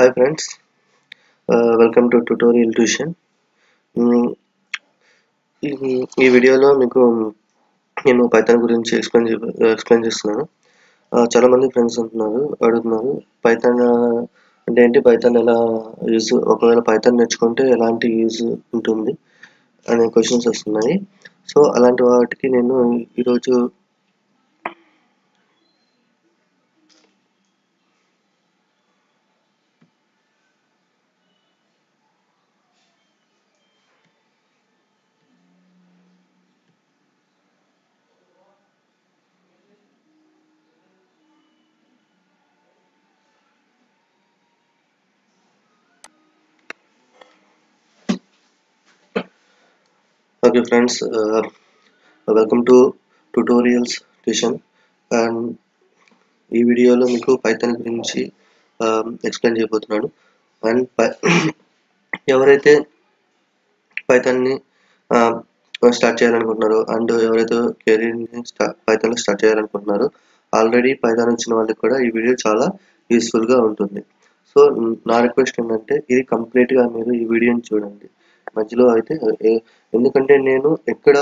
hi friends welcome to tutorial tuition ఈ వీడియోలో మీకు నేను పైథాన్ గురించి ఎక్స్ప్లెయిన్ ఎక్స్ప్లెయిన్ చేస్తున్నాను Uh, చాలా మంది ఫ్రెండ్స్ అంటున్నారు అడుగుతున్నారు పైథాన్ అంటే ఏంటి పైథాన్ ఎలా యూజ్ ఒకవేళ పైథాన్ నేర్చుకుంటే ఎలాంటి యూజ్ ఉంటుంది అనే క్వశ్చన్స్ వస్తున్నాయి సో అలాంటి వాటికి నేను ఈరోజు okay friends welcome to tutorials tuition and ఈ వీడియోలో మీకు పైథాన్ గురించి ఎక్స్ప్లెయిన్ చేయబోతున్నాను అండ్ ఎవరైతే పైథాన్ని స్టార్ట్ చేయాలనుకుంటున్నారో అండ్ ఎవరైతే కెరీర్ని స్టా పైథాన్లో స్టార్ట్ చేయాలనుకుంటున్నారో ఆల్రెడీ పైథాన్ వచ్చిన వాళ్ళకి కూడా ఈ వీడియో చాలా యూస్ఫుల్గా ఉంటుంది సో నా రిక్వెస్ట్ ఏంటంటే ఇది కంప్లీట్గా మీరు ఈ వీడియోని చూడండి మధ్యలో అయితే ఎందుకంటే నేను ఎక్కడ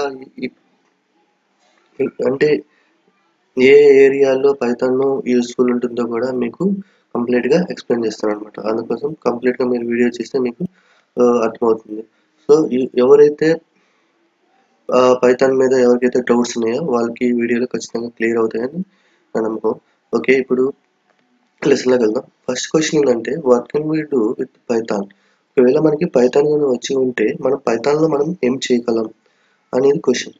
అంటే ఏ ఏరియాలో పైథాన్ యూస్ఫుల్ ఉంటుందో కూడా మీకు కంప్లీట్గా ఎక్స్ప్లెయిన్ చేస్తాను అనమాట అందుకోసం కంప్లీట్గా మీరు వీడియో చేస్తే మీకు అర్థమవుతుంది సో ఎవరైతే పైథాన్ మీద ఎవరికైతే డౌట్స్ ఉన్నాయో వాళ్ళకి ఈ వీడియోలో ఖచ్చితంగా క్లియర్ అవుతాయని నా నమ్మకం ఓకే ఇప్పుడు లెసన్లోకి వెళ్దాం ఫస్ట్ క్వశ్చన్ ఏంటంటే what can we do with Python ఒకవేళ మనకి పైథాన్ కానీ వచ్చి ఉంటే మనం పైథాన్లో మనం ఏం చేయగలం అనేది క్వశ్చన్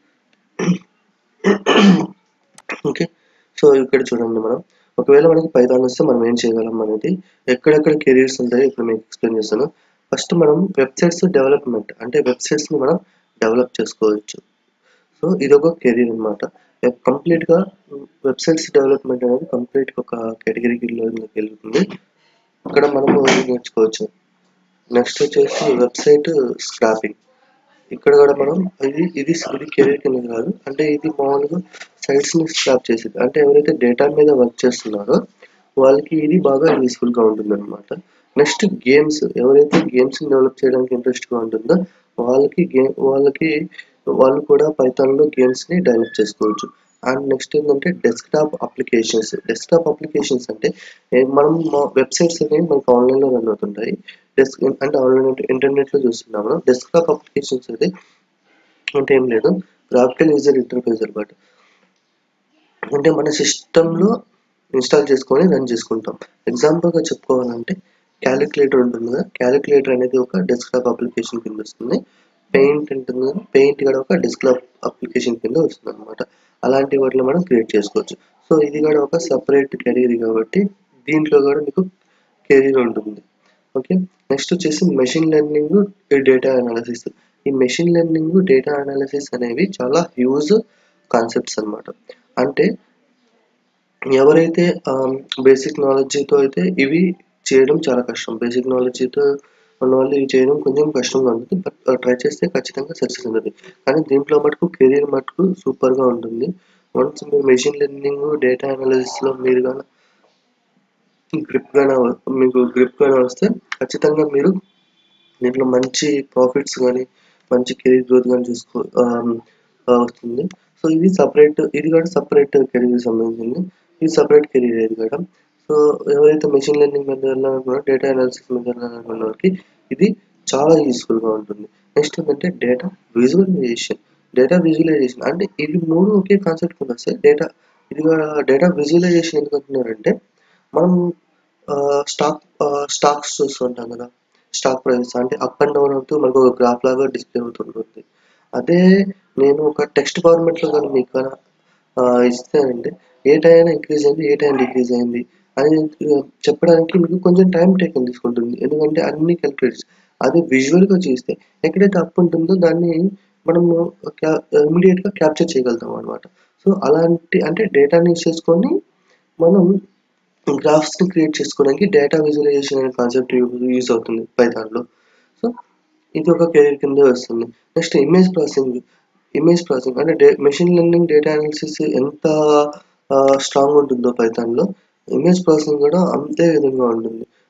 ఓకే సో ఇక్కడ చూడండి మనం ఒకవేళ మనకి పైథాన్ వస్తే మనం ఏం చేయగలం అనేది ఎక్కడెక్కడ కెరీర్స్ ఉంటాయో ఇప్పుడు మీకు ఎక్స్ప్లెయిన్ చేస్తాను ఫస్ట్ మనం వెబ్సైట్స్ డెవలప్మెంట్ అంటే వెబ్సైట్స్ని మనం డెవలప్ చేసుకోవచ్చు సో ఇది ఒక కెరీర్ అనమాట కంప్లీట్గా వెబ్సైట్స్ డెవలప్మెంట్ అనేది కంప్లీట్గా ఒక కేటగిరీకి వెళ్తుంది ఇక్కడ మనము నేర్చుకోవచ్చు నెక్స్ట్ వచ్చేసి వెబ్సైట్ స్క్రాపింగ్ ఇక్కడ కూడా మనం ఇది ఇది ఇది కెరీర్ కింద కాదు అంటే ఇది మామూలుగా సైట్స్ని స్క్రాప్ చేసేది అంటే ఎవరైతే డేటా మీద వర్క్ చేస్తున్నారో వాళ్ళకి ఇది బాగా యూస్ఫుల్గా ఉంటుంది అనమాట నెక్స్ట్ గేమ్స్ ఎవరైతే గేమ్స్ని డెవలప్ చేయడానికి ఇంట్రెస్ట్గా ఉంటుందో వాళ్ళకి గేమ్ వాళ్ళకి వాళ్ళు కూడా పైథాన్లో గేమ్స్ని డెవలప్ చేసుకోవచ్చు అండ్ నెక్స్ట్ ఏంటంటే డెస్క్టాప్ అప్లికేషన్స్ డెస్క్టాప్ అప్లికేషన్స్ అంటే మనం వెబ్సైట్స్ అనేవి మనకు ఆన్లైన్లో రన్ అవుతుంటాయి డెస్క్ అంటే ఆన్లైన్ ఇంటర్నెట్లో చూస్తున్నాం మనం డెస్క్టాప్ అప్లికేషన్స్ అయితే అంటే ఏం లేదు గ్రాఫికల్ యూజర్ ఇంటర్ఫేస్ అనమాట అంటే మన సిస్టంలో ఇన్స్టాల్ చేసుకొని రన్ చేసుకుంటాం ఎగ్జాంపుల్గా చెప్పుకోవాలంటే క్యాలిక్యులేటర్ ఉంటుంది కదా క్యాలిక్యులేటర్ అనేది ఒక డెస్క్టాప్ అప్లికేషన్ కింద వస్తుంది పెయింట్ ఉంటుంది కదా పెయింట్ కూడా ఒక డెస్క్టాప్ అప్లికేషన్ కింద వస్తుంది అనమాట అలాంటి వాటిలో మనం క్రియేట్ చేసుకోవచ్చు సో ఇది కూడా ఒక సపరేట్ కెరీర్ కాబట్టి దీంట్లో కూడా మీకు కెరీర్ ఉంటుంది ఓకే నెక్స్ట్ వచ్చేసి మెషిన్ లెర్నింగ్ డేటా అనాలిసిస్ ఈ మెషిన్ లెర్నింగ్ డేటా అనాలిసిస్ అనేవి చాలా హ్యూజ్ కాన్సెప్ట్స్ అనమాట అంటే ఎవరైతే బేసిక్ నాలెడ్జ్తో అయితే ఇవి చేయడం చాలా కష్టం బేసిక్ నాలెడ్జ్తో ఉన్న వాళ్ళు ఇవి చేయడం కొంచెం కష్టంగా ఉంటుంది బట్ ట్రై చేస్తే ఖచ్చితంగా సక్సెస్ ఉంటుంది కానీ దీంట్లో మటుకు కెరీర్ మటుకు సూపర్గా ఉంటుంది వన్స్ మీరు మెషిన్ లెర్నింగ్ డేటా అనాలిసిస్లో మీరు కానీ గ్రిప్ కానీ మీకు గ్రిప్ కానీ వస్తే ఖచ్చితంగా మీరు దీంట్లో మంచి ప్రాఫిట్స్ కానీ మంచి కెరీర్ గ్రోత్ కానీ చూసుకో వస్తుంది సో ఇది సపరేట్ ఇది కూడా సపరేట్ కెరీర్ సంబంధించింది ఇది సపరేట్ కెరీర్ ఇది కూడా సో ఎవరైతే మెషిన్ లెర్నింగ్ మీద వెళ్ళాలనుకున్నారో డేటా అనాలిసిస్ మీద వెళ్ళాలనుకున్న వాళ్ళకి ఇది చాలా యూస్ఫుల్గా ఉంటుంది నెక్స్ట్ ఏంటంటే డేటా విజువలైజేషన్ డేటా విజువలైజేషన్ అంటే ఇవి మూడు ఒకే కాన్సెప్ట్ కింద వస్తాయి డేటా ఇది డేటా విజువలైజేషన్ ఎందుకు అంటున్నారంటే మనం స్టాక్ స్టాక్స్ చూస్తుంటాం కదా స్టాక్ ప్రైస్ అంటే అప్ అండ్ డౌన్ అవుతూ మనకు ఒక గ్రాఫ్ లాగా డిస్ప్లే అవుతుంటుంది అదే నేను ఒక టెక్స్ట్ ఫార్మెట్లో కానీ మీకు ఇస్తే అంటే ఏ టైం ఇంక్రీజ్ అయింది ఏ టైం డిక్రీజ్ అయింది అని చెప్పడానికి మీకు కొంచెం టైం టేకన్ తీసుకుంటుంది ఎందుకంటే అన్ని క్యాలిక్యులేట్స్ అది విజువల్గా చూస్తే ఎక్కడైతే అప్ ఉంటుందో దాన్ని మనము ఇమీడియట్గా క్యాప్చర్ చేయగలుగుతాం అనమాట సో అలాంటి అంటే డేటాని యూస్ చేసుకొని మనం గ్రాఫ్స్ని క్రియేట్ చేసుకోవడానికి డేటా విజువలైజేషన్ అనే కాన్సెప్ట్ యూజ్ అవుతుంది పైథాన్లో సో ఇది ఒక కెరీర్ కింద వస్తుంది next image processing image processing అంటే డే మెషిన్ లెర్నింగ్ డేటా అనాలిసిస్ ఎంత స్ట్రాంగ్ ఉంటుందో పైథాన్లో ఇమేజ్ ప్రాసెసింగ్ కూడా అంతే విధంగా ఉంటుంది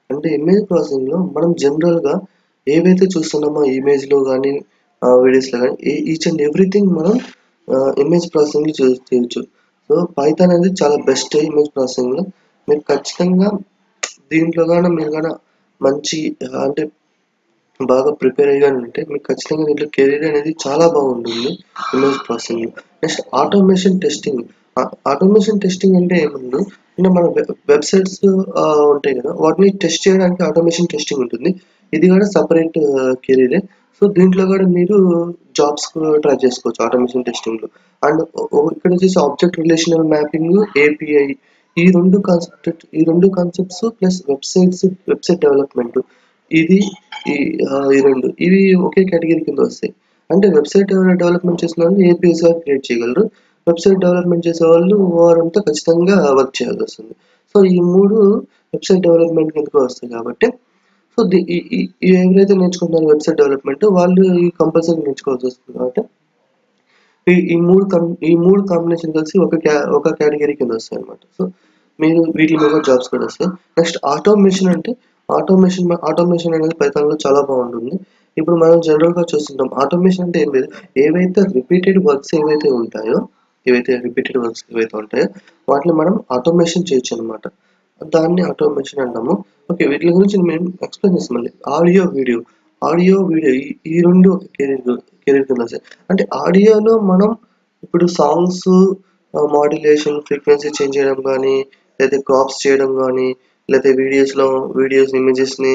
అంటే ఇమేజ్ ప్రాసెసింగ్లో మనం జనరల్గా ఏవైతే చూస్తున్నామో ఇమేజ్లో కానీ వీడియోస్లో కానీ ఈచ్ అండ్ ఎవ్రీథింగ్ మనం ఇమేజ్ ప్రాసెసింగ్ చేయొచ్చు సో పైథాన్ అనేది చాలా బెస్ట్ ఇమేజ్ ప్రాసెసింగ్లో మీరు ఖచ్చితంగా దీంట్లో కానీ మీరు కానీ మంచి అంటే బాగా ప్రిపేర్ అయ్యి ఉంటే మీకు ఖచ్చితంగా దీంట్లో కెరీర్ అనేది చాలా బాగుంటుంది image processing next automation testing automation testing అంటే ఏముంది అంటే మన వెబ్సైట్స్ ఉంటాయి కదా వాటిని టెస్ట్ చేయడానికి ఆటోమేషన్ టెస్టింగ్ ఉంటుంది ఇది కూడా సపరేట్ కెరీరే సో దీంట్లో కూడా మీరు జాబ్స్ ట్రై చేసుకోవచ్చు ఆటోమేషన్ టెస్టింగ్లో అండ్ ఇక్కడ వచ్చేసి ఆబ్జెక్ట్ రిలేషనల్ మ్యాపింగ్ ఏపీఐ ఈ రెండు కాన్సెప్ట్ ఈ రెండు concepts plus websites website development ఇది ఈ ఈ రెండు ఇవి ఒకే కేటగిరీ కింద వస్తాయి అంటే వెబ్సైట్ డెవలప్మెంట్ చేసిన వాళ్ళు ఏపీఎస్గా క్రియేట్ చేయగలరు వెబ్సైట్ డెవలప్మెంట్ చేసే వాళ్ళు వారంతా ఖచ్చితంగా వర్క్ చేయాల్సి వస్తుంది సో ఈ మూడు వెబ్సైట్ డెవలప్మెంట్ కిందకు వస్తాయి కాబట్టి సో ఎవరైతే నేర్చుకుంటున్నారో వెబ్సైట్ డెవలప్మెంట్ వాళ్ళు ఈ కంపల్సరీ నేర్చుకోవాల్సి వస్తుంది కాబట్టి ఈ ఈ మూడు కం ఈ మూడు కాంబినేషన్ కలిసి ఒక క్యా ఒక కేటగిరీ కింద వస్తాయి అనమాట సో మీరు వీటి మీద జాబ్స్ కూడా వస్తాయి నెక్స్ట్ ఆటోమేషన్ అంటే ఆటోమేషన్ ఆటోమేషన్ అనేది పైథాన్లో చాలా బాగుంటుంది ఇప్పుడు మనం జనరల్గా చూస్తుంటాం ఆటోమేషన్ అంటే ఏం లేదు ఏవైతే రిపీటెడ్ వర్క్స్ ఏవైతే ఉంటాయో ఏవైతే రిపీటెడ్ వర్క్స్ ఏవైతే ఉంటాయో వాటిని మనం ఆటోమేషన్ చేయొచ్చు అనమాట దాన్ని ఆటోమేషన్ అంటాము ఓకే వీటి గురించి మేము ఎక్స్ప్లెయిన్ చేస్తాం మళ్ళీ ఆడియో వీడియో ఆడియో వీడియో ఈ రెండు కెరీర్ కెరీర్ కింద వస్తాయి అంటే ఆడియోలో మనం ఇప్పుడు సాంగ్స్ మాడ్యులేషన్ ఫ్రీక్వెన్సీ చేంజ్ చేయడం కానీ లేదా క్రాప్స్ చేయడం కానీ లేదా వీడియోస్లో వీడియోస్ ఇమేజెస్ని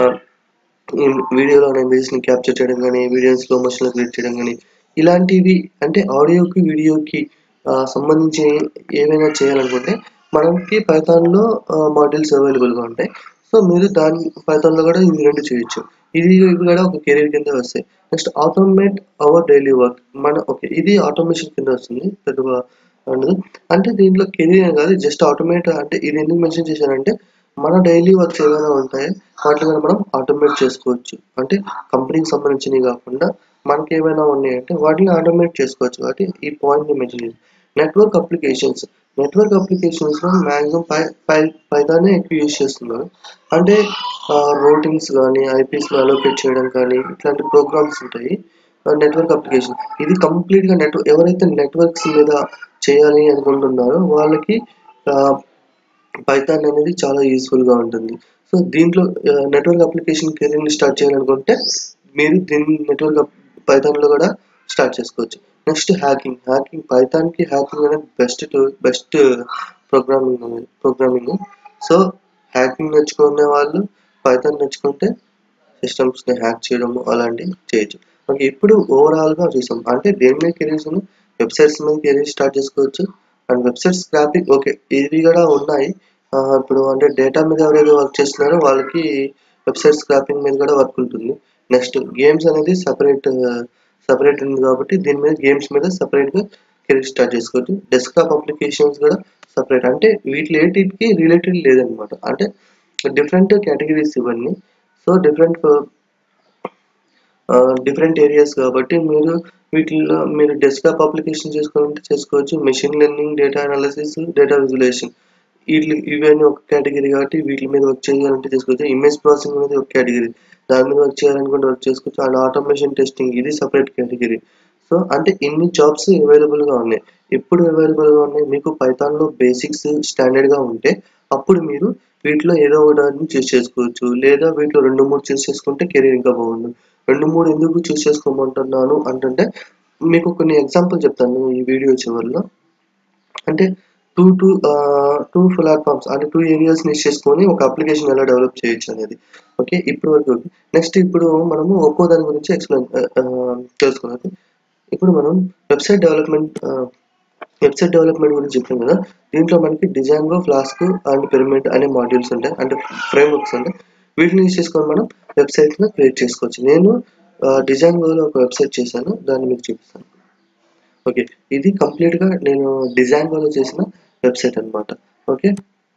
వీడియోలో ఇమేజెస్ని క్యాప్చర్ చేయడం కానీ వీడియోని స్లో మోషన్లో క్రియేట్ చేయడం కానీ ఇలాంటివి అంటే ఆడియోకి వీడియోకి సంబంధించి ఏమైనా చేయాలనుకుంటే మనకి పైథాన్లో మాడ్యూల్స్ అవైలబుల్గా ఉంటాయి సో మీరు దాని పైథాన్లో కూడా ఇవి రెండు చేయొచ్చు ఇది కూడా ఒక కెరీర్ కింద వస్తాయి next automate our daily work మన ఓకే ఇది ఆటోమేషన్ కింద వస్తుంది పెద్దగా ఉండదు అంటే దీంట్లో కెరీర్ కాదు జస్ట్ ఆటోమేట్ అంటే ఇది ఎందుకు మెన్షన్ చేశానంటే మన డైలీ వర్క్స్ ఏమైనా ఉంటాయో వాటిని మనం ఆటోమేట్ చేసుకోవచ్చు అంటే కంపెనీకి సంబంధించినవి కాకుండా మనకి ఏమైనా ఉన్నాయంటే వాటిని ఆటోమేట్ చేసుకోవచ్చు కాబట్టి ఈ పాయింట్ని మెన్షన్ చేసి నెట్వర్క్ అప్లికేషన్స్ నెట్వర్క్ అప్లికేషన్స్లో మ్యాక్సిమం పై పై పైదానే ఎక్కువ యూజ్ చేస్తున్నారు అంటే రూటింగ్స్ కానీ ఐపీస్లో అలోకేట్ చేయడం కానీ ఇట్లాంటి ప్రోగ్రామ్స్ ఉంటాయి నెట్వర్క్ అప్లికేషన్ ఇది కంప్లీట్గా నెట్ ఎవరైతే నెట్వర్క్స్ మీద చేయాలి అనుకుంటున్నారో వాళ్ళకి పైథాన్ అనేది చాలా యూస్ఫుల్గా ఉంటుంది సో దీంట్లో నెట్వర్క్ అప్లికేషన్ కెరీర్ని స్టార్ట్ చేయాలనుకుంటే మీరు దీని నెట్వర్క్ పైథాన్లో కూడా స్టార్ట్ చేసుకోవచ్చు నెక్స్ట్ హ్యాకింగ్ హ్యాకింగ్ పైథాన్కి హ్యాకింగ్ అనేది best best programming programming so hacking నేర్చుకునే వాళ్ళు పైథాన్ నేర్చుకుంటే సిస్టమ్స్ని హ్యాక్ చేయడం అలాంటివి చేయొచ్చు ఓకే ఇప్పుడు ఓవరాల్గా చూసాం అంటే దేని మీద కెరీర్స్ వెబ్సైట్స్ మీద కెరీర్ స్టార్ట్ చేసుకోవచ్చు అండ్ వెబ్సైట్ స్క్రాపింగ్ ఓకే ఇవి కూడా ఉన్నాయి ఇప్పుడు అంటే డేటా మీద ఎవరైతే వర్క్ చేస్తున్నారో వాళ్ళకి వెబ్సైట్ స్క్రాపింగ్ మీద కూడా వర్క్ ఉంటుంది నెక్స్ట్ గేమ్స్ అనేది సపరేట్ సపరేట్ ఉంది కాబట్టి దీని మీద గేమ్స్ మీద సపరేట్గా కెరీర్ స్టార్ట్ చేసుకోవచ్చు డెస్క్టాప్ అప్లికేషన్స్ కూడా సపరేట్ అంటే వీటి ఏటికి రిలేటెడ్ లేదనమాట అంటే డిఫరెంట్ కేటగిరీస్ ఇవన్నీ సో డిఫరెంట్ డిఫరెంట్ ఏరియాస్ కాబట్టి మీరు వీటిల్లో మీరు డెస్క్టాప్ అప్లికేషన్ చేసుకోవాలంటే చేసుకోవచ్చు machine learning data analysis data visualization వీటి ఇవన్నీ ఒక కేటగిరీ కాబట్టి వీటి మీద వర్క్ చేయాలంటే చేసుకోవచ్చు ఇమేజ్ ప్రాసెసింగ్ అనేది ఒక కేటగిరీ దాని మీద వర్క్ చేయాలనుకుంటే వర్క్ చేసుకోవచ్చు అండ్ ఆటోమేషన్ టెస్టింగ్ ఇది సపరేట్ కేటగిరీ సో అంటే ఇన్ని జాబ్స్ అవైలబుల్గా ఉన్నాయి ఎప్పుడు అవైలబుల్గా ఉన్నాయి మీకు పైథాన్లో బేసిక్స్ స్టాండర్డ్గా ఉంటే అప్పుడు మీరు వీటిలో ఏదో ఒకటి చూస్ చేసుకోవచ్చు లేదా వీటిలో రెండు మూడు చూస్ చేసుకుంటే కెరీర్ ఇంకా బాగుంటుంది రెండు మూడు ఎందుకు చూస్ చేసుకోమంటున్నాను అంటే మీకు కొన్ని ఎగ్జాంపుల్ చెప్తాను ఈ వీడియో చివరిలో అంటే టూ టూ టూ ప్లాట్ఫామ్స్ అంటే టూ ఏరియాస్ ని చేసుకొని ఒక అప్లికేషన్ ఎలా డెవలప్ చేయొచ్చు అనేది ఓకే ఇప్పుడు వరకు నెక్స్ట్ ఇప్పుడు మనము ఒక్కో దాని గురించి ఎక్స్ప్లెయిన్ తెలుసుకున్నది ఇప్పుడు మనం వెబ్సైట్ డెవలప్మెంట్ వెబ్సైట్ డెవలప్మెంట్ గురించి చెప్పాం కదా దీంట్లో మనకి డిజైన్గో ఫ్లాస్క్ అండ్ పిరమిడ్ అనే మాడ్యూల్స్ ఉంటాయి అంటే ఫ్రేమ్ వర్క్స్ ఉంటాయి వీటిని యూస్ చేసుకొని మనం వెబ్సైట్ని క్రియేట్ చేసుకోవచ్చు నేను డిజైన్గోలో ఒక వెబ్సైట్ చేశాను దాన్ని మీకు చూపిస్తాను ఓకే ఇది కంప్లీట్గా నేను డిజైన్గోలో చేసిన వెబ్సైట్ అనమాట ఓకే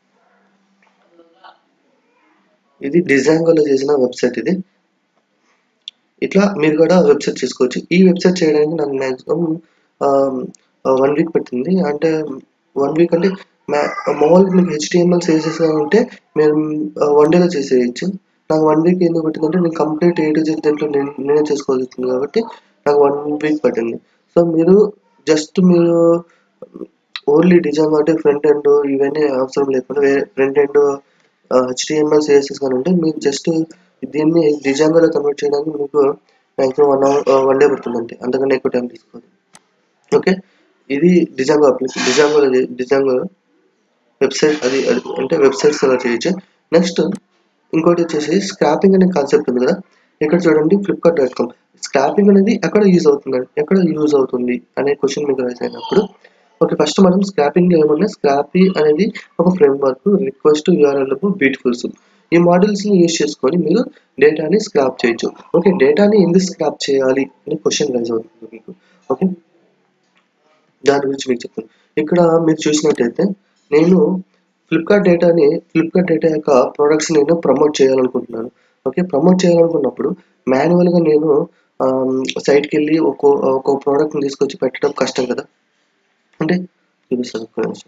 ఇది డిజైన్గోలో చేసిన వెబ్సైట్ ఇది ఇట్లా మీరు కూడా వెబ్సైట్ చేసుకోవచ్చు ఈ వెబ్సైట్ చేయడానికి నాకు మ్యాక్సిమం వన్ వీక్ పట్టింది అంటే వన్ వీక్ అంటే మామూలుగా మీకు హెచ్టిఎంఎల్ సిఎస్ఎస్ ఉంటే మీరు వన్ డేలో చేసేయచ్చు నాకు వన్ వీక్ ఎందుకు పట్టిందంటే నేను కంప్లీట్ ఏ టు జెడ్ దాంట్లో నేను నేనే చేసుకోవాల్సి వచ్చింది కాబట్టి నాకు వన్ వీక్ పట్టింది సో మీరు జస్ట్ మీరు ఓన్లీ డిజైన్ అంటే ఫ్రంట్ ఎండ్ ఇవన్నీ అవసరం లేకుండా వేరే ఫ్రంట్ ఎండ్ హెచ్డిఎంఎల్ సిఎస్ఎస్ కానీ ఉంటే మీకు జస్ట్ దీన్ని డిజైన్గా కన్వర్ట్ చేయడానికి మీకు maximum one hour one day పడుతుందండి అంతకన్నా ఎక్కువ టైం తీసుకోదు ఓకే ఇది Django application Django Django website అది అది అంటే వెబ్సైట్స్ అలా చేయొచ్చు నెక్స్ట్ ఇంకోటి వచ్చేసి స్క్రాపింగ్ అనే కాన్సెప్ట్ ఉంది కదా ఇక్కడ చూడండి ఫ్లిప్కార్ట్ డాట్ కామ్ స్క్రాపింగ్ అనేది ఎక్కడ యూజ్ అవుతుంది ఎక్కడ యూజ్ అవుతుంది అనే క్వశ్చన్ మీకు రైజ్ అయినప్పుడు ఓకే ఫస్ట్ మనం స్క్రాపింగ్ ఏమన్నా స్క్రాపీ అనేది ఒక ఫ్రేమ్ వర్క్ రిక్వెస్ట్ యూఆర్ఎల్ బ్యూటిఫుల్స్ ఈ మోడల్స్ ని యూజ్ చేసుకొని మీరు డేటాని స్క్రాప్ చేయొచ్చు ఓకే డేటాని ఎందుకు స్క్రాప్ చేయాలి అని క్వశ్చన్ రైజ్ అవుతుంది మీకు ఓకే దాని గురించి మీకు చెప్తాను ఇక్కడ మీరు చూసినట్టయితే నేను ఫ్లిప్కార్ట్ డేటాని ఫ్లిప్కార్ట్ డేటా యొక్క ప్రోడక్ట్స్ నేను ప్రమోట్ చేయాలనుకుంటున్నాను ఓకే ప్రమోట్ చేయాలనుకున్నప్పుడు మాన్యువల్గా నేను సైట్కి వెళ్ళి ఒక్కో ఒక్కో ప్రోడక్ట్ని తీసుకొచ్చి పెట్టడం కష్టం కదా అంటే చూపిస్తాను ఒక్క నిమిషం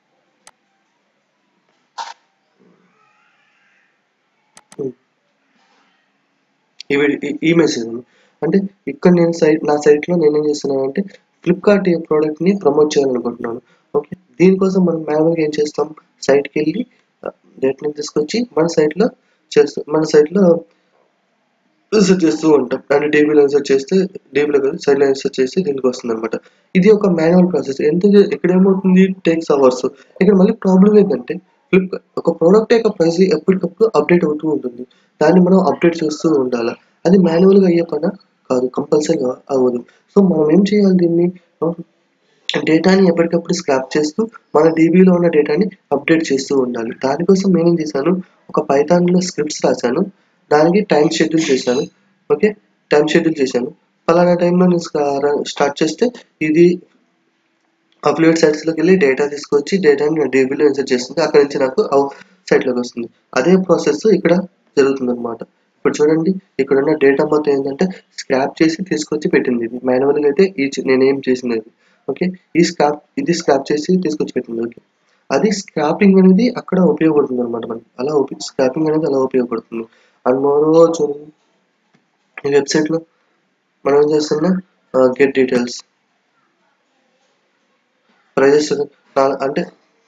ఈ వీడి- ఈ మెసేజ్ అంటే ఇక్కడ నేను సైట్ నా సైట్లో నేను ఏం చేస్తున్నాను అంటే ఫ్లిప్కార్ట్ ప్రోడక్ట్ని ప్రమోట్ చేయాలనుకుంటున్నాను ఓకే దీనికోసం మనం మాన్యువల్గా ఏం చేస్తాం సైట్కి వెళ్ళి డేట్ని తీసుకొచ్చి మన సైట్లో చేస్తాం మన సైట్లో ఇన్సర్ట్ చేస్తూ ఉంటాం అంటే డీబీలో ఇన్సర్ట్ చేస్తే డీబీలో కాదు సైడ్లో ఇన్సర్ట్ చేసి దీనికి వస్తుంది అనమాట ఇది ఒక మాన్యువల్ ప్రాసెస్ ఎంత చే- ఇక్కడ ఏమవుతుంది టేక్స్ అవర్స్ ఇక్కడ మళ్ళీ ప్రాబ్లం ఏంటంటే ఫ్లిప్ ఒక ప్రోడక్ట్ యొక్క ప్రైస్ ఎప్పటికప్పుడు అప్డేట్ అవుతూ ఉంటుంది దాన్ని మనం అప్డేట్ చేస్తూ ఉండాలి అది మాన్యువల్గా అయ్యే పని కాదు కంపల్సరీగా అవ్వదు సో మనం ఏం చేయాలి దీన్ని డేటాని ఎప్పటికప్పుడు స్క్రాప్ చేస్తూ మన డీబీలో ఉన్న డేటాని అప్డేట్ చేస్తూ ఉండాలి దానికోసం నేనేం చేశాను ఒక పైథాన్లో స్క్రిప్ట్స్ రాశాను దానికి టైం షెడ్యూల్ చేశాను ఓకే టైం షెడ్యూల్ చేశాను ఫలానా టైంలో నేను స్టార్ట్ చేస్తే ఇది అప్లోడ్ సైట్స్లోకి వెళ్ళి డేటా తీసుకొచ్చి డేటాని డీబీలో ఇన్సర్ట్ చేస్తుంది అక్కడ నుంచి నాకు సైట్లోకి వస్తుంది అదే ప్రాసెస్ ఇక్కడ జరుగుతుంది అనమాట ఇప్పుడు చూడండి ఇక్కడ ఉన్న డేటా మొత్తం ఏంటంటే స్క్రాప్ చేసి తీసుకొచ్చి పెట్టింది ఇది మాన్యువల్గా అయితే ఈ చి- నేను ఏం చేసింది అది ఓకే ఈ స్క్రాప్ ఇది స్క్రాప్ చేసి తీసుకొచ్చి పెట్టింది ఓకే అది స్క్రాపింగ్ అనేది అక్కడ ఉపయోగపడుతుంది అనమాట మనకి అలా స్క్రాపింగ్ అనేది అలా ఉపయోగపడుతుంది అండ్ మోరో చూడండి ఈ వెబ్సైట్లో మనం ఏం చేస్తున్నాం గెట్ డీటెయిల్స్ ప్రైజెస్ అంటే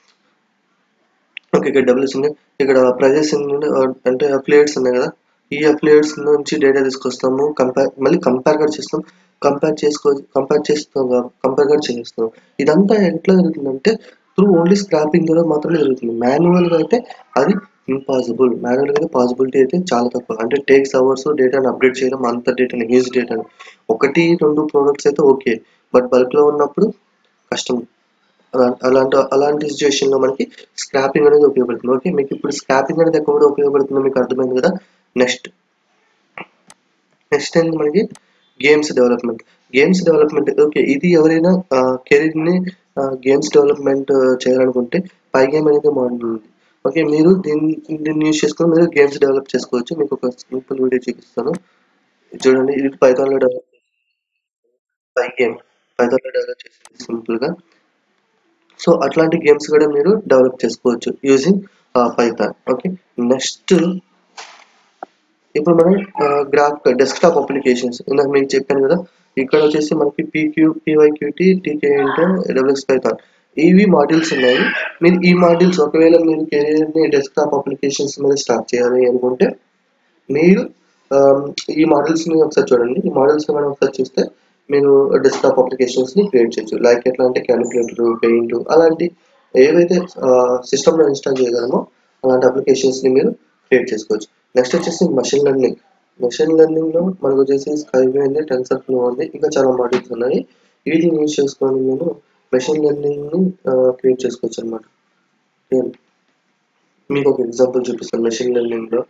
ఓకే ఇక్కడ డబ్ల్యూస్ ఉన్నాయి ఇక్కడ ప్రైజెస్ అంటే అఫిలియేట్స్ ఉన్నాయి కదా ఈ అఫిలియేట్స్ నుంచి డేటా తీసుకొస్తాము కంపేర్ మళ్ళీ కంపేర్ కూడా చేస్తాం కంపేర్ చేసుకో కంపేర్ చేస్తాం కంపేర్ కూడా చేస్తాం ఇదంతా ఎట్లా జరుగుతుందంటే త్రూ ఓన్లీ స్క్రాపింగ్ ద్వారా మాత్రమే జరుగుతుంది మాన్యువల్గా అయితే అది ఇంపాసిబుల్ మాన్యువల్గా అయితే పాసిబిలిటీ అయితే చాలా తక్కువ అంటే టేక్స్ అవర్స్ డేటాని అప్డేట్ చేయడం అంత డేటాని హ్యూజ్ డేటాని ఒకటి రెండు ప్రోడక్ట్స్ అయితే ఓకే బట్ బల్క్లో ఉన్నప్పుడు కష్టం అలా- అలాంటి అలాంటి సిచ్యువేషన్ లో మనకి స్క్రాపింగ్ అనేది ఉపయోగపడుతుంది ఓకే మీకు ఇప్పుడు స్క్రాపింగ్ అనేది ఎక్కడ కూడా ఉపయోగపడుతుందో మీకు అర్థమైంది కదా నెక్స్ట్ నెక్స్ట్ ఏంటి మనకి games development games development okay ఇది ఎవరైనా కెరీర్ ని గేమ్స్ డెవలప్మెంట్ చేయాలనుకుంటే పై గేమ్ అనేది మోడల్ ఉంది ఓకే మీరు దీన్ని దీన్ని యూస్ చేసుకొని మీరు గేమ్స్ డెవలప్ చేసుకోవచ్చు మీకు ఒక సింపుల్ వీడియో చూపిస్తాను చూడండి ఇది పైథాన్ లో డెవలప్ పై గేమ్ పైథాన్ లో డెవలప్ చేసింది సింపుల్ గా సో అట్లాంటి గేమ్స్ కూడా మీరు డెవలప్ చేసుకోవచ్చు యూజింగ్ పైథాన్ ఓకే నెక్స్ట్ ఇప్పుడు మనం గ్రాఫ్ డెస్క్టాప్ అప్లికేషన్స్ ఇందాక మీకు చెప్పాను కదా ఇక్కడ వచ్చేసి మనకి పీక్యూ పీవైక్యూటీ టీకే అంటే డబ్ల్యూఎస్ పైథాన్ ఇవి మాడ్యూల్స్ ఉన్నాయి మీరు ఈ మాడ్యూల్స్ ఒకవేళ మీరు కెరీర్ని డెస్క్టాప్ అప్లికేషన్స్ మీద స్టార్ట్ చేయాలి అనుకుంటే మీరు ఆమ్, ఈ మోడల్స్ ని ఒకసారి చూడండి ఈ మోడల్స్ ని మనం ఒకసారి చూస్తే మీరు డెస్క్టాప్ అప్లికేషన్స్ ని క్రియేట్ చేయొచ్చు లైక్ ఎట్లా అంటే క్యాలిక్యులేటర్ పెయింట్ అలాంటి ఏవైతే సిస్టమ్ లో ఇన్స్టాల్ చేయగలమో అలాంటి అప్లికేషన్స్ ని మీరు క్రియేట్ చేసుకోవచ్చు నెక్స్ట్ వచ్చేసి మషిన్ లెర్నింగ్ మషిన్ లెర్నింగ్ లో మనకు వచ్చేసి స్కైవే ఉంది టెన్సర్ ఫ్లో ఉంది ఇంకా చాలా మాడ్యూల్స్ ఉన్నాయి వీటిని యూజ్ చేసుకొని నేను మెషిన్ లెర్నింగ్ ని క్రియేట్ చేసుకోవచ్చు అనమాట మీకు ఒక ఎగ్జాంపుల్ చూపిస్తాను మెషిన్ లెర్నింగ్ లో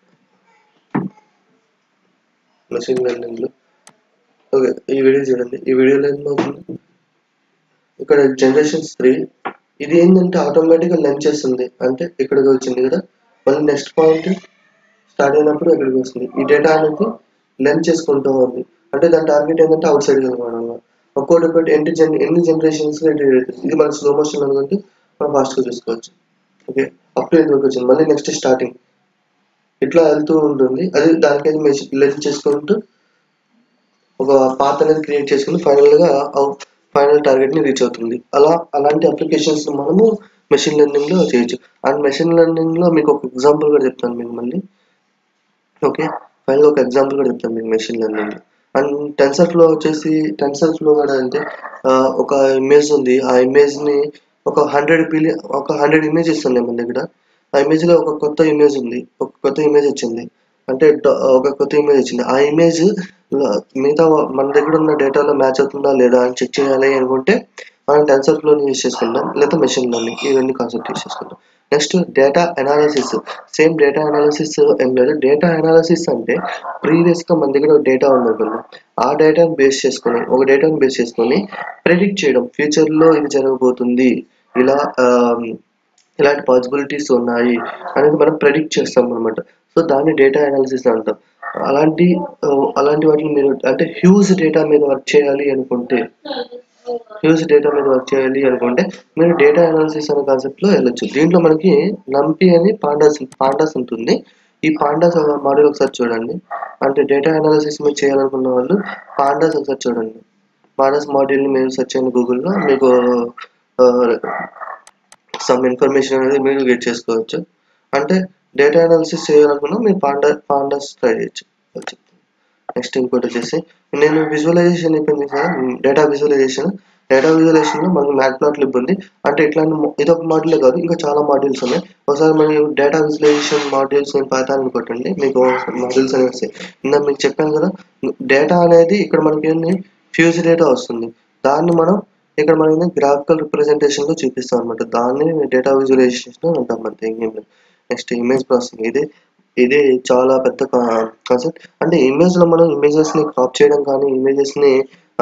మెషిన్ లెర్నింగ్ లో ఓకే ఈ వీడియో చూడండి ఈ వీడియోలో ఏమవుతుంది ఇక్కడ జనరేషన్స్ త్రీ ఇది ఏంటంటే ఆటోమేటిక్గా లెన్ చేస్తుంది అంటే ఇక్కడికి వచ్చింది కదా మళ్ళీ నెక్స్ట్ పాయింట్ స్టార్ట్ అయినప్పుడు ఇక్కడికి వస్తుంది ఈ డేటా అనేది లెన్ చేసుకుంటూ ఉంది అంటే దాని టార్గెట్ ఏంటంటే అవుట్ సైడ్ వెళ్ళడం ఒక్కొక్కటి ఒకటి ఎన్ని జన్ ఎన్ని జనరేషన్స్ ఇది మన స్లో మోషన్ అనుకుంటే మనం ఫాస్ట్గా చూసుకోవచ్చు ఓకే అప్ టు ఎందుకు వచ్చింది మళ్ళీ నెక్స్ట్ స్టార్టింగ్ ఇట్లా వెళ్తూ ఉంటుంది అది దానికైతే మెసేజ్ లెస్ చేసుకుంటూ ఒక పాత్ అనేది క్రియేట్ చేసుకుని ఫైనల్గా ఫైనల్ టార్గెట్ ని రీచ్ అవుతుంది అలా అలాంటి అప్లికేషన్స్ మనము మెషిన్ లెర్నింగ్ లో చేయొచ్చు అండ్ మెషిన్ లెర్నింగ్ లో మీకు ఒక ఎగ్జాంపుల్ కూడా చెప్తాను మీకు మళ్ళీ ఓకే ఫైనల్ ఒక ఎగ్జాంపుల్ కూడా చెప్తాను మీకు machine learning and TensorFlow వచ్చేసి టెన్సర్ ఫ్లో కూడా అంటే ఆ, ఒక ఇమేజ్ ఉంది ఆ ఇమేజ్ ని ఒక హండ్రెడ్ బిలియన్ ఒక హండ్రెడ్ ఇమేజెస్ ఉన్నాయి మన దగ్గర ఆ ఇమేజ్ లో ఒక కొత్త ఇమేజ్ ఉంది ఒక కొత్త ఇమేజ్ వచ్చింది అంటే డ- ఒక కొత్త ఇమేజ్ వచ్చింది ఆ ఇమేజ్ మిగతా వా- మన దగ్గర ఉన్న డేటాలో మ్యాచ్ అవుతుందా లేదా అని చెక్ చేయాలి అనుకుంటే మనం టెన్సర్ ఫ్లోని యూస్ చేసుకుంటాం లేదా మెషిన్ లెర్నింగ్ ఈ రెండు కాన్సెప్ట్ యూస్ చేసుకుంటాం next data analysis same data analysis ఏం లేదు డేటా అనాలిసిస్ అంటే ప్రీవియస్ గా మన దగ్గర డేటా ఉండకుండా ఆ డేటాను బేస్ చేసుకొని ఒక డేటాను బేస్ చేసుకొని ప్రెడిక్ట్ చేయడం ఫ్యూచర్ లో ఇది జరగబోతుంది ఇలా ఆమ్, ఇలాంటి పాసిబిలిటీస్ ఉన్నాయి అనేది మనం ప్రెడిక్ట్ చేస్తాం అనమాట సో దాన్ని డేటా అనాలిసిస్ అంటాం అలాంటి ఆ, అలాంటి వాటిని మీరు అంటే హ్యూజ్ డేటా మీద వర్క్ చేయాలి అనుకుంటే హ్యూజ్ డేటా మీద వర్క్ చేయాలి అనుకుంటే మీరు డేటా అనాలిసిస్ అనే కాన్సెప్ట్ లో వెళ్ళొచ్చు దీంట్లో మనకి నంపి అని పాండాస్ పాండాస్ ఉంటుంది ఈ పాండాస్ మోడల్ ఒకసారి చూడండి అంటే డేటా అనాలిసిస్ మీరు చేయాలనుకున్న వాళ్ళు పాండాస్ ఒకసారి చూడండి పాండాస్ మాడ్యూల్ ని మీరు సెర్చ్ చేయండి గూగుల్లో మీకు సమ్ ఇన్ఫర్మేషన్ అనేది మీరు గెట్ చేసుకోవచ్చు అంటే డేటా అనాలిసిస్ చేయాలనుకున్నా మీరు పాండా పాండాస్ ట్రై చేయొచ్చు నెక్స్ట్ ఇంకోటి వచ్చేసి నేను విజువలైజేషన్ అయిపోయింది sir data visualization data visualization లో మనకి మ్యాట్ లిబ్ ఉంది అంటే ఇట్లాంటి mo- ఇది ఒక మాడ్యూలే కాదు ఇంకా చాలా మాడ్యూల్స్ ఉన్నాయి ఒకసారి మనం డేటా విజువలైజేషన్ మాడ్యూల్స్ నేను పైతాన్ కొట్టండి మీకు మాడ్యూల్స్ అనేవి వస్తాయి ఇందా మీకు చెప్పాను కదా డేటా అనేది ఇక్కడ మనకి ఏంది ఫ్యూజ్ డేటా వస్తుంది దాన్ని మనం ఇక్కడ మనం గ్రాఫికల్ రిప్రజెంటేషన్ లో చూపిస్తాం అనమాట దాన్ని డేటా విజువలైజేషన్ అంటాం అంతే ఇంకేం లేదు నెక్స్ట్ ఇమేజ్ ప్రాసెసింగ్ ఇది ఇది చాలా పెద్ద కాన్సెప్ట్ అంటే ఇమేజ్ లో మనం ఇమేజెస్ ని క్రాప్ చేయడం కానీ ఇమేజెస్ ని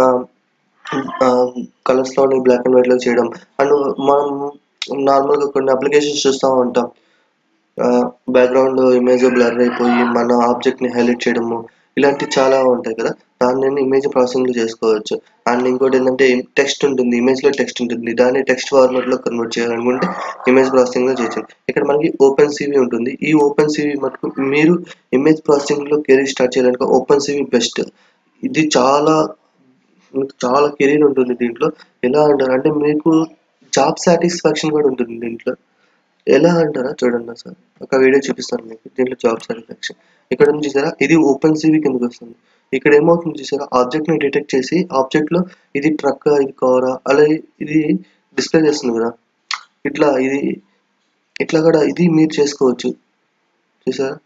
కలర్స్ లోని బ్లాక్ అండ్ వైట్ లో చేయడం అండ్ మనం నార్మల్ గా కొన్ని అప్లికేషన్స్ చూస్తూ ఉంటాం బ్యాక్గ్రౌండ్ ఇమేజ్ బ్లర్ అయిపోయి మన ఆబ్జెక్ట్ ని హైలైట్ చేయడము ఇలాంటివి చాలా ఉంటాయి కదా దాన్ని నేను ఇమేజ్ ప్రాసెసింగ్ లో చేసుకోవచ్చు అండ్ ఇంకోటి ఏంటంటే టెక్స్ట్ ఉంటుంది ఇమేజ్ లో టెక్స్ట్ ఉంటుంది దాన్ని టెక్స్ట్ ఫార్మాట్ లో కన్వర్ట్ చేయాలనుకుంటే ఇమేజ్ ప్రాసెసింగ్ లో చేయొచ్చు ఇక్కడ మనకి ఓపెన్ సివి ఉంటుంది ఈ ఓపెన్ సివి మటుకు మీరు ఇమేజ్ ప్రాసెసింగ్ లో కెరీర్ స్టార్ట్ చేయాలంటే ఓపెన్ సివి బెస్ట్ ఇది చాలా మీకు చాలా కెరీర్ ఉంటుంది దీంట్లో ఎలా అంటారు అంటే మీకు జాబ్ సాటిస్ఫాక్షన్ కూడా ఉంటుంది దీంట్లో ఎలా అంటారా చూడండి సార్ ఒక వీడియో చూపిస్తాను మీకు దీంట్లో జాబ్ సాటిస్ఫాక్షన్ ఇక్కడ నుంచి చూసారా ఇది ఓపెన్ సివి కిందకి వస్తుంది ఇక్కడ ఏమవుతుంది చూసారా ఆబ్జెక్ట్ ని డిటెక్ట్ చేసి ఆబ్జెక్ట్ లో ఇది ట్రక్ ఇది కారా అలా ఇది డిస్ప్లే చేస్తుంది కదా ఇట్లా ఇది ఇట్లా కూడా ఇది మీరు చేసుకోవచ్చు చూసారా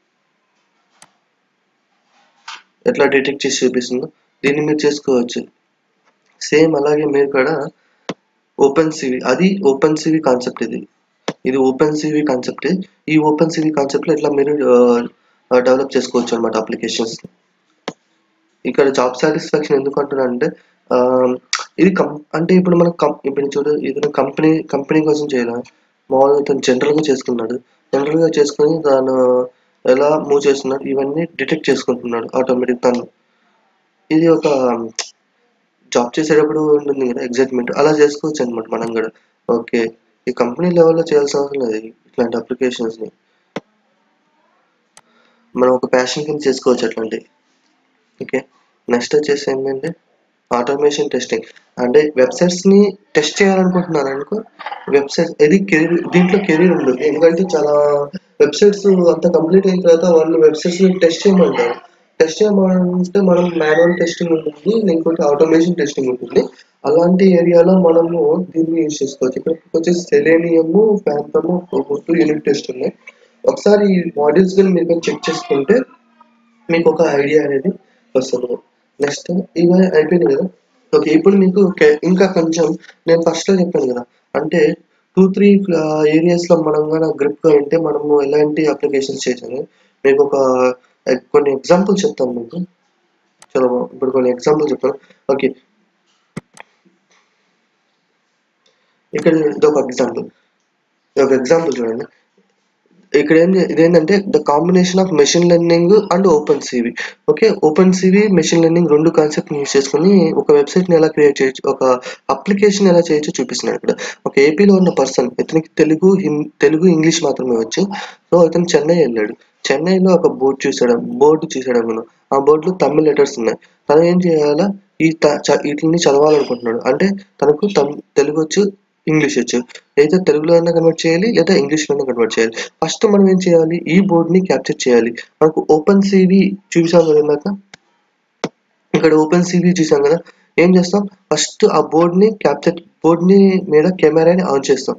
ఎట్లా డిటెక్ట్ చేసి చూపిస్తుందో దీన్ని మీరు చేసుకోవచ్చు సేమ్ అలాగే మీరు కూడా ఓపెన్ సివి అది ఓపెన్ సివి కాన్సెప్ట్ ఇది ఇది ఓపెన్ సివి కాన్సెప్ట్ ఈ ఓపెన్ సివి కాన్సెప్ట్ లో ఇట్లా మీరు డెవలప్ చేసుకోవచ్చు అనమాట అప్లికేషన్స్ ఇక్కడ జాబ్ సాటిస్ఫాక్షన్ ఎందుకు అంటున్నానంటే ఆ, ఇది కం అంటే ఇప్పుడు మనం కం ఇప్పుడు చూడు ఏదైనా కంపెనీ కంపెనీ కోసం చేయాలి మామూలుగా తను జనరల్ గా చేసుకున్నాడు జనరల్ గా చేసుకుని దాని ఎలా మూవ్ చేస్తున్నాడు ఇవన్నీ డిటెక్ట్ చేసుకుంటున్నాడు ఆటోమేటిక్ తను ఇది ఒక జాబ్ చేసేటప్పుడు ఉంటుంది కదా ఎగ్జైట్మెంట్ అలా చేసుకోవచ్చు అనమాట మనం కూడా ఓకే ఈ కంపెనీ లెవెల్లో చేయాల్సిన అవసరం లేదు ఇట్లాంటి అప్లికేషన్స్ ని మనం ఒక ప్యాషన్ కింద చేసుకోవచ్చు అట్లాంటివి ఓకే నెక్స్ట్ వచ్చేసి ఏంటంటే ఆటోమేషన్ టెస్టింగ్ అంటే వెబ్సైట్స్ ని టెస్ట్ చేయాలనుకుంటున్నారు అనుకో వెబ్సైట్ ఇది కెరీర్ దీంట్లో కెరీర్ ఉంటుంది ఎందుకంటే చాలా వెబ్సైట్స్ అంత కంప్లీట్ అయిన తర్వాత వాళ్ళు వెబ్సైట్స్ ని టెస్ట్ చేయమంటారు టెస్ట్ చేయమంటే మనం మాన్యువల్ టెస్టింగ్ ఉంటుంది ఇంకోటి ఆటోమేషన్ టెస్టింగ్ ఉంటుంది అలాంటి ఏరియాలో మనము దీన్ని యూజ్ చేసుకోవచ్చు ఇక్కడ వచ్చేసి Selenium phantom two unit test ఉన్నాయి ఒకసారి ఈ మాడ్యూల్స్ కానీ మీరు చెక్ చేసుకుంటే మీకు ఒక ఐడియా అనేది వస్తుంది నెక్స్ట్ ఇవి అయిపోయింది కదా ఓకే ఇప్పుడు మీకు కే- ఇంకా కొంచెం నేను ఫస్ట్ లో చెప్పాను కదా అంటే టూ త్రీ ఏరియాస్ లో మనం కానీ గ్రిప్ గా ఉంటే మనము ఎలాంటి అప్లికేషన్స్ చేసాము మీకు ఒక ఎ- కొన్ని ఎగ్జాంపుల్స్ చెప్తాను మీకు చలో ఇప్పుడు కొన్ని ఎగ్జాంపుల్ చెప్తాను ఓకే ఇక్కడ ఇది ఒక ఎగ్జాంపుల్ ఇది ఒక ఎగ్జాంపుల్ చూడండి ఇక్కడ ఏం చే- ఇదేంటంటే the combination of machine learning and OpenCV okay OpenCV machine learning రెండు కాన్సెప్ట్ యూస్ చేసుకుని ఒక వెబ్సైట్ ని ఎలా క్రియేట్ చేయొచ్చు ఒక అప్లికేషన్ ఎలా చేయొచ్చో చూపిస్తున్నాడు ఇక్కడ ఒక ఏపీలో ఉన్న పర్సన్ ఇతనికి తెలుగు హిం- తెలుగు ఇంగ్లీష్ మాత్రమే వచ్చు సో ఇతను చెన్నై వెళ్ళాడు చెన్నైలో ఒక బోర్డు చూసాడు బోర్డు చూసాడు అతను ఆ బోర్డులో తమిళ్ లెటర్స్ ఉన్నాయి తను ఏం చేయాలా ఈ త- చ- వీటిని చదవాలనుకుంటున్నాడు అంటే తనకు తమ్ తెలుగు వచ్చు ఇంగ్లీష్ వచ్చు అయితే తెలుగులో అయినా కన్వర్ట్ చేయాలి లేదా ఇంగ్లీష్లో అయినా కన్వర్ట్ చేయాలి ఫస్ట్ మనం ఏం చేయాలి ఈ బోర్డ్ని క్యాప్చర్ చేయాలి మనకు ఓపెన్ సివి చూసాం కదా ఇందాక ఇక్కడ ఓపెన్ సివి చూసాం కదా ఏం చేస్తాం ఫస్ట్ ఆ బోర్డ్ని క్యాప్చర్ బోర్డ్ని మీద కెమెరాని ఆన్ చేస్తాం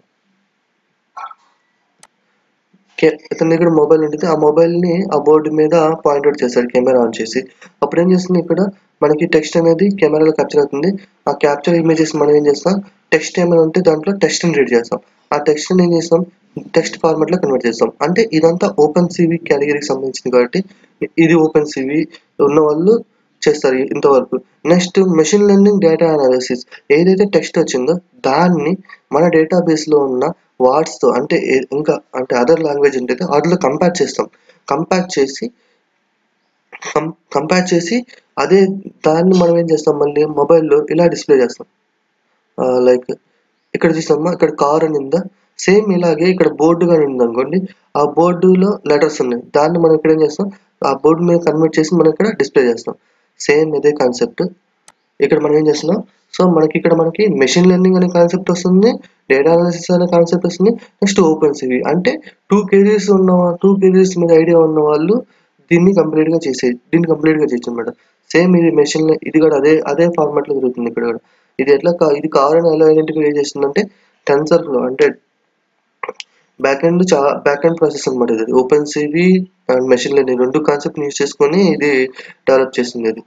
కే- ఇతని దగ్గర మొబైల్ ఉంటుంది ఆ మొబైల్ ని ఆ బోర్డు మీద పాయింట్ అవుట్ చేస్తాడు కెమెరా ఆన్ చేసి అప్పుడు ఏం చేస్తుంది ఇక్కడ మనకి టెక్స్ట్ అనేది కెమెరాలో క్యాప్చర్ అవుతుంది ఆ క్యాప్చర్ ఇమేజెస్ మనం ఏం చేస్తాం టెక్స్ట్ ఏమైనా ఉంటే దాంట్లో టెక్స్ట్ ని రీడ్ చేస్తాం ఆ టెక్స్ట్ ని ఏం చేస్తాం టెక్స్ట్ ఫార్మాట్ లో కన్వర్ట్ చేస్తాం అంటే ఇదంతా ఓపెన్ సివి కేటగిరీకి సంబంధించింది కాబట్టి ఇది ఓపెన్ సివి ఉన్న వాళ్ళు చేస్తారు ఇంతవరకు next machine learning data analysis ఏదైతే టెక్స్ట్ వచ్చిందో దాన్ని మన డేటాబేస్ లో ఉన్న వర్డ్స్ తో అంటే ఏ- ఇంకా అంటే అదర్ లాంగ్వేజ్ ఉంటే వాటిలో కంపేర్ చేస్తాం కంపేర్ చేసి కంపేర్ చేసి అదే దాన్ని మనం ఏం చేస్తాం మళ్ళీ మొబైల్లో ఇలా డిస్ప్లే చేస్తాం లైక్ ఇక్కడ చూసామా ఇక్కడ కార్ అని ఉందా సేమ్ ఇలాగే ఇక్కడ బోర్డు కానీ ఉంది అనుకోండి ఆ బోర్డులో లెటర్స్ ఉన్నాయి దాన్ని మనం ఇక్కడ ఏం చేస్తాం ఆ బోర్డు మీద కన్వర్ట్ చేసి మనం ఇక్కడ డిస్ప్లే చేస్తాం సేమ్ ఇదే కాన్సెప్ట్ ఇక్కడ మనం ఏం చేస్తున్నాం సో మనకి ఇక్కడ మనకి మెషిన్ లెర్నింగ్ అనే కాన్సెప్ట్ వస్తుంది డేటా అనాలిసిస్ అనే కాన్సెప్ట్ వస్తుంది నెక్స్ట్ ఓపెన్ సివి అంటే టూ కేజీస్ ఉన్న టూ కేజీస్ మీద ఐడియా ఉన్న వాళ్ళు దీన్ని కంప్లీట్ గా చేసే దీన్ని కంప్లీట్ గా చేయొచ్చు అనమాట సేమ్ ఇది మెషిన్ ఇది కూడా అదే అదే ఫార్మాట్ లో జరుగుతుంది ఇక్కడ కూడా ఇది ఎట్లా కా- ఇది కావాలని ఎలా ఐడెంటిఫై చేస్తుందంటే టెన్సర్ ఫ్లో అంటే బ్యాక్ ఎండ్ చాలా బ్యాక్ ఎండ్ ప్రాసెస్ అనమాట ఇది OpenCV and machine learning రెండు కాన్సెప్ట్ యూస్ చేసుకొని ఇది డెవలప్ చేసింది ఇది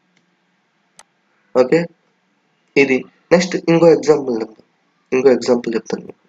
ఓకే ఇది నెక్స్ట్ ఇంకో ఎగ్జాంపుల్ చెప్తాను ఇంకో ఎగ్జాంపుల్ చెప్తాను మీకు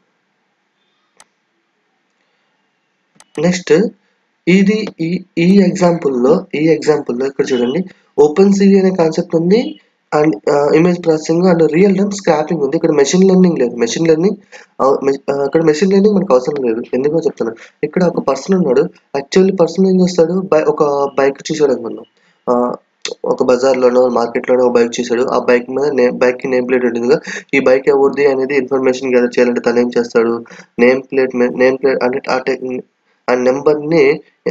నెక్స్ట్ ఇది ఈ ఈ ఎగ్జాంపుల్లో ఈ ఎగ్జాంపుల్లో ఇక్కడ చూడండి ఓపెన్ సివి అనే కాన్సెప్ట్ ఉంది and image processing and real time scraping ఉంది ఇక్కడ మెషిన్ లెర్నింగ్ లేదు మెషిన్ లెర్నింగ్ ఇక్కడ మెషిన్ లెర్నింగ్ మనకు అవసరం లేదు ఎందుకో చెప్తాను ఇక్కడ ఒక పర్సన్ ఉన్నాడు యాక్చువల్లీ పర్సన్ ఏం చేస్తాడు బై ఒక బైక్ చూసాడు అనుకున్నాం ఆ, ఒక బజార్లోనో మార్కెట్లోనో ఒక బైక్ చూసాడు ఆ బైక్ మీద నే బైక్ కి నేమ్ ప్లేట్ ఉంటుంది కదా ఈ బైక్ ఎవరిది అనేది ఇన్ఫర్మేషన్ గ్యాదర్ చేయాలంటే తను ఏం చేస్తాడు నేమ్ ప్లేట్ నేమ్ ప్లేట్ అంటే ఆ టెక్ ఆ నెంబర్ ని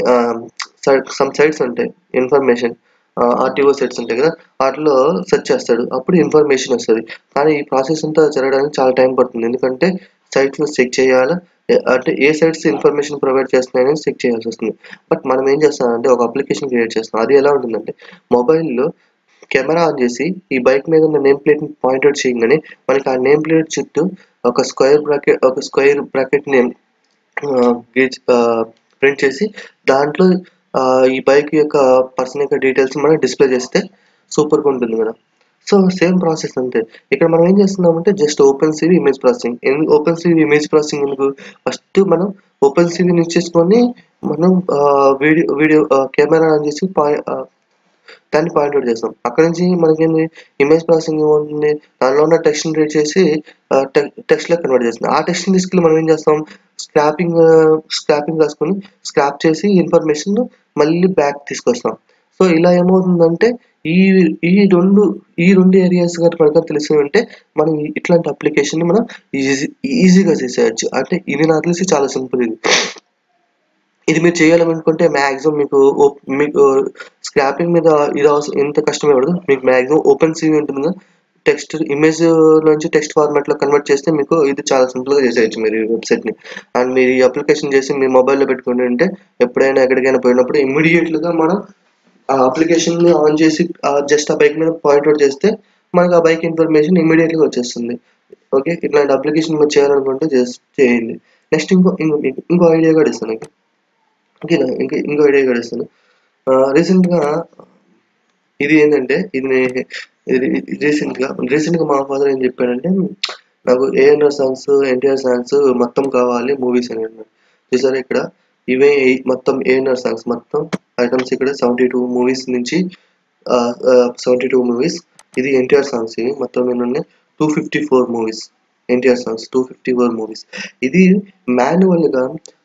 సమ్ సైట్స్ ఉంటాయి ఇన్ఫర్మేషన్ ఆర్టీఓ సెట్స్ ఉంటాయి కదా వాటిలో సెర్చ్ చేస్తాడు అప్పుడు ఇన్ఫర్మేషన్ వస్తుంది కానీ ఈ ప్రాసెస్ అంతా జరగడానికి చాలా టైం పడుతుంది ఎందుకంటే సైట్స్ చెక్ చేయాలా ఏ- అంటే ఏ సైట్స్ ఇన్ఫర్మేషన్ ప్రొవైడ్ చేస్తున్నాయని చెక్ చేయాల్సి వస్తుంది బట్ మనం ఏం చేస్తామంటే ఒక అప్లికేషన్ క్రియేట్ చేస్తాం అది ఎలా ఉంటుందంటే మొబైల్లో కెమెరా ఆన్ చేసి ఈ బైక్ మీద ఉన్న నేమ్ ప్లేట్ ని పాయింట్అవుట్ చేయగానే మనకి ఆ నేమ్ ప్లేట్ చుట్టూ ఒక స్క్వేర్ బ్రాకెట్ ఒక స్క్వేర్ బ్రాకెట్ నేమ్ గీచ్ ప్రింట్ చేసి దాంట్లో ఆ, ఈ బైక్ యొక్క పర్సన్ యొక్క డీటెయిల్స్ మనం డిస్ప్లే చేస్తే సూపర్గా ఉంటుంది కదా సో సేమ్ ప్రాసెస్ అంతే ఇక్కడ మనం ఏం చేస్తున్నామంటే just OpenCV image processing OpenCV image processing ఎందుకు ఫస్ట్ మనం ఓపెన్ సివి యూజ్ చేసుకొని మనం వీడియో వీడియో కెమెరా ఆన్ చేసి పాయి- ఆ, దాన్ని పాయింట్ అవుట్ చేస్తాం అక్కడ నుంచి మనకేంది ఇమేజ్ ప్రాసెసింగ్ ఏముంటుంది దానిలో ఉన్న టెక్స్ట్ ని రీడ్ చేసి టెక్స్ట్ లో కన్వర్ట్ చేస్తుంది ఆ టెక్స్ట్ ని తీసుకెళ్ళి మనం ఏం చేస్తాం స్క్రాపింగ్ స్క్రాపింగ్ రాసుకొని స్క్రాప్ చేసి ఇన్ఫర్మేషన్ మళ్ళీ బ్యాక్ తీసుకొస్తాం సో ఇలా ఏమవుతుందంటే ఈ ఈ రెండు ఈ రెండు ఏరియాస్ కనుక మనకు తెలిసి ఉంటే మనం ఈ- ఇట్లాంటి అప్లికేషన్ ని మనం ఈజీ ఈజీగా చేసేయచ్చు అంటే ఇది నాకు తెలిసి చాలా సింపుల్ ఇది ఇది మీరు చేయాలనుకుంటే మ్యాక్సిమం మీకు ఓప్- మీకు స్క్రాపింగ్ మీద ఇది అవసరం ఎంత కష్టమే పడదు మీకు మ్యాక్సిమం ఓపెన్ సివి ఉంటుంది కదా టెక్స్ట్ ఇమేజ్ నుంచి టెక్స్ట్ ఫార్మాట్ లో కన్వర్ట్ చేస్తే మీకు ఇది చాలా సింపుల్ గా చేసేయచ్చు మీరు ఈ వెబ్సైట్ ని అండ్ మీరు ఈ అప్లికేషన్ చేసి మీ మొబైల్లో పెట్టుకుని ఉంటే ఎప్పుడైనా ఎక్కడికైనా పోయినప్పుడు ఇమ్మీడియట్ గా మనం ఆ అప్లికేషన్ ని ఆన్ చేసి జస్ట్ ఆ బైక్ మీద పాయింట్ అవుట్ చేస్తే మనకి ఆ బైక్ ఇన్ఫర్మేషన్ ఇమ్మీడియట్ గా వచ్చేస్తుంది ఓకే ఇట్లాంటి అప్లికేషన్ మీరు చేయాలనుకుంటే జస్ట్ చేయండి నెక్స్ట్ ఇంకో ఇంకో మీకు ఇంకో ఐడియా కూడా ఇస్తాను మీకు ఓకే ఇంకా ఇంకో ఐడియా కూడా ఇస్తాను రీసెంట్ గా ఇది ఏంటంటే ఇది నే- ఇది రీసెంట్ గా రీసెంట్ గా మా ఫాదర్ ఏం చెప్పాడంటే నాకు ఏఎన్ఆర్ సాంగ్స్ ఎన్టీఆర్ సాంగ్స్ మొత్తం కావాలి మూవీస్ అని అన్నాడు చూసారా ఇక్కడ ఇవే ఎయి- మొత్తం ఏఎన్ఆర్ సాంగ్స్ మొత్తం ఐటమ్స్ ఇక్కడ సెవెంటీ టూ మూవీస్ నుంచి సెవెంటీ టూ మూవీస్ ఇది ఎన్టీఆర్ సాంగ్స్ ఇవి మొత్తం ఎన్ని two fifty four movies NTR songs two fifty four movies ఇది మాన్యువల్ గా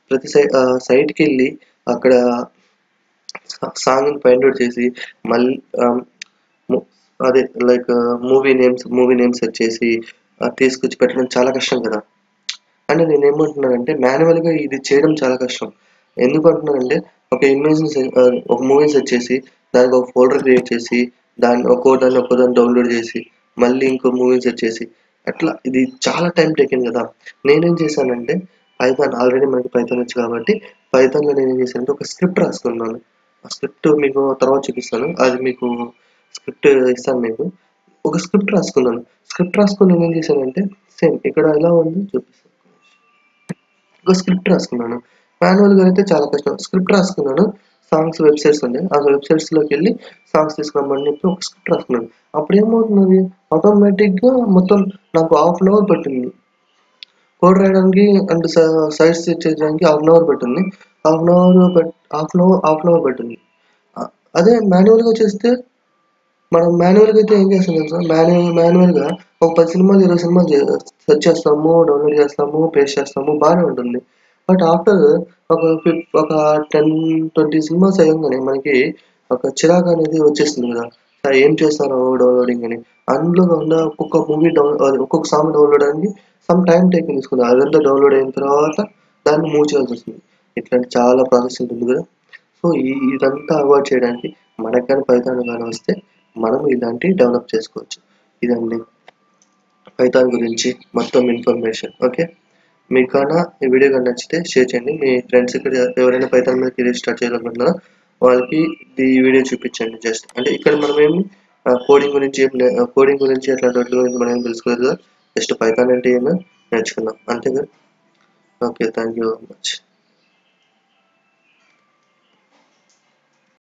ప్రతి సై సైట్కి వెళ్ళి అక్కడ సాంగ్ని ఫైండ్ అవుట్ చేసి మళ్ళీ అదే like movie names movie names set చేసి ఆ, తీసుకొచ్చి పెట్టడం చాలా కష్టం కదా అంటే నేను ఏమంటున్నానంటే మాన్యువల్గా ఇది చేయడం చాలా కష్టం ఎందుకు అంటున్నానంటే ఒక ఇమేజ్ని ఒక మూవీని సెట్ చేసి దానికి ఒక ఫోల్డర్ క్రియేట్ చేసి దాన్ని ఒక్కో దాన్ని ఒక్కో దాన్ని డౌన్లోడ్ చేసి మళ్ళీ ఇంకో మూవీని సెట్ చేసి అట్లా ఇది చాలా టైం టేకింగ్ కదా నేనేం చేశానంటే పైథాన్ ఆల్రెడీ మనకి పైథాన్ వచ్చు కాబట్టి పైథాన్లో నేను ఏం చేశానంటే ఒక స్క్రిప్ట్ రాసుకున్నాను ఆ స్క్రిప్ట్ మీకు తర్వాత చూపిస్తాను అది మీకు స్క్రిప్ట్ ఇస్తాను మీకు ఒక స్క్రిప్ట్ రాసుకున్నాను స్క్రిప్ట్ రాసుకుని నేను ఏం చేశానంటే సేమ్ ఇక్కడ ఎలా ఉంది చూపిస్తాను ఒక స్క్రిప్ట్ రాసుకున్నాను మాన్యువల్గా అయితే చాలా కష్టం స్క్రిప్ట్ రాసుకున్నాను సాంగ్స్ వెబ్సైట్స్ ఉన్నాయి ఆ వెబ్సైట్స్లోకి వెళ్ళి సాంగ్స్ తీసుకురమ్మని చెప్పి ఒక స్క్రిప్ట్ రాసుకున్నాను అప్పుడు ఏమవుతున్నది ఆటోమేటిక్గా మొత్తం నాకు హాఫ్ అన్ అవర్ పట్టింది కోడ్ రాయడానికి అండ్ సైట్స్ చేయడానికి హాఫ్ అన్ అవర్ పట్టింది half an hour but half an hour half an hour పట్టింది ఆ- అదే మాన్యువల్గా చేస్తే మనం మాన్యువల్గా అయితే ఏం చేస్తాం తెలుసా మాన్యువల్ మాన్యువల్గా ఒక పది సినిమాలు ఇరవై సినిమాలు సెర్చ్ చేస్తాము డౌన్లోడ్ చేస్తాము పేస్ట్ చేస్తాము బాగానే ఉంటుంది బట్ ఆఫ్టర్ ఒక ఫిఫ్ ఒక టెన్ ట్వంటీ సినిమాస్ అయ్యంగానే మనకి ఒక చిరాకు అనేది వచ్చేస్తుంది కదా సార్ ఏం చేస్తారో డౌన్లోడింగ్ అని అందులో ఉన్న ఒక్కొక్క మూవీ డౌన్ అది ఒక్కొక్క సాంగ్ డౌన్లోడ్ అయ్యి సమ్ టైం టేకింగ్ తీసుకుంది అదంతా డౌన్లోడ్ అయిన తర్వాత దాన్ని మూవ్ చేయాల్సి వస్తుంది ఇట్లాంటి చాలా ప్రాసెస్ ఉంటుంది కదా సో ఈ ఇదంతా అవాయిడ్ చేయడానికి మనకు కానీ పైథాన్ కానీ వస్తే మనం ఇలాంటి డెవలప్ చేసుకోవచ్చు ఇదండి పైథాన్ గురించి మొత్తం ఇన్ఫర్మేషన్ ఓకే మీకు కన్నా ఈ వీడియో కానీ నచ్చితే షేర్ చేయండి మీ ఫ్రెండ్స్ ఇక్కడ ఎవరైనా పైథాన్ మీద కెరీర్ స్టార్ట్ చేయాలనుకుంటున్నారో వాళ్ళకి ఈ వీడియో చూపించండి జస్ట్ అంటే ఇక్కడ మనం ఏమి కోడింగ్ గురించి కోడింగ్ గురించి అట్లాంటి వాటి గురించి మనం ఏం తెలుసుకోలేదు కదా జస్ట్ పైథాన్ అంటే ఏమో నేర్చుకున్నాం అంతే కదా okay thank you very much